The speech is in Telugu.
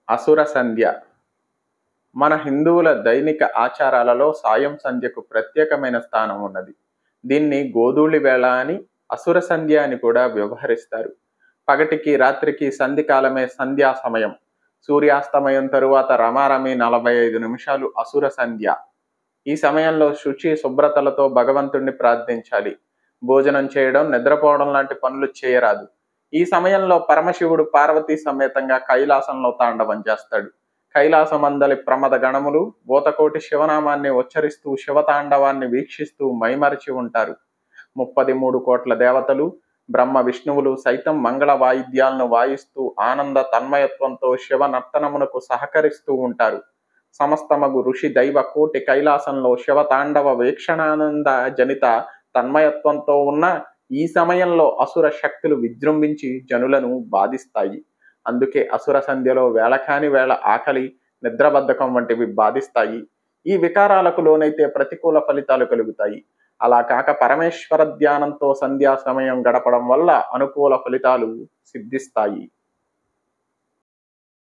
అసుర సంధ్య మన హిందువుల దైనిక ఆచారాలలో సాయం సంధ్యకు ప్రత్యేకమైన స్థానం ఉన్నది దీన్ని గోధూళి వేళ అని అసుర సంధ్య అని కూడా వ్యవహరిస్తారు పగటికి రాత్రికి సంధి కాలమే సంధ్యా సమయం సూర్యాస్తమయం తరువాత రమారమి నలభై ఐదు నిమిషాలు అసుర సంధ్య ఈ సమయంలో శుచి శుభ్రతలతో భగవంతుణ్ణి ప్రార్థించాలి భోజనం చేయడం నిద్రపోవడం లాంటి పనులు చేయరాదు ఈ సమయంలో పరమశివుడు పార్వతీ సమేతంగా కైలాసంలో తాండవం చేస్తాడు కైలాసమందలి ప్రమద గణములు బోతకోటి శివనామాన్ని ఉచ్చరిస్తూ శివతాండవాన్ని వీక్షిస్తూ మైమరిచి ఉంటారు ముప్పది మూడు కోట్ల దేవతలు బ్రహ్మ విష్ణువులు సైతం మంగళ వాయిద్యాలను వాయిస్తూ ఆనంద తన్మయత్వంతో శివ నర్తనమునకు సహకరిస్తూ ఉంటారు సమస్తమగు ఋషి దైవ కోటి కైలాసంలో శివ తాండవ వీక్షణానంద జనిత తన్మయత్వంతో ఉన్న ఈ సమయంలో అసుర శక్తులు విజృంభించి జనులను బాధిస్తాయి అందుకే అసుర సంధ్యలో వేళకాని వేళ ఆకలి నిద్రబద్ధకం వంటివి బాధిస్తాయి ఈ వికారాలకు లోనైతే ప్రతికూల ఫలితాలు కలుగుతాయి అలా కాక పరమేశ్వర ధ్యానంతో సంధ్యా సమయం గడపడం వల్ల అనుకూల ఫలితాలు సిద్ధిస్తాయి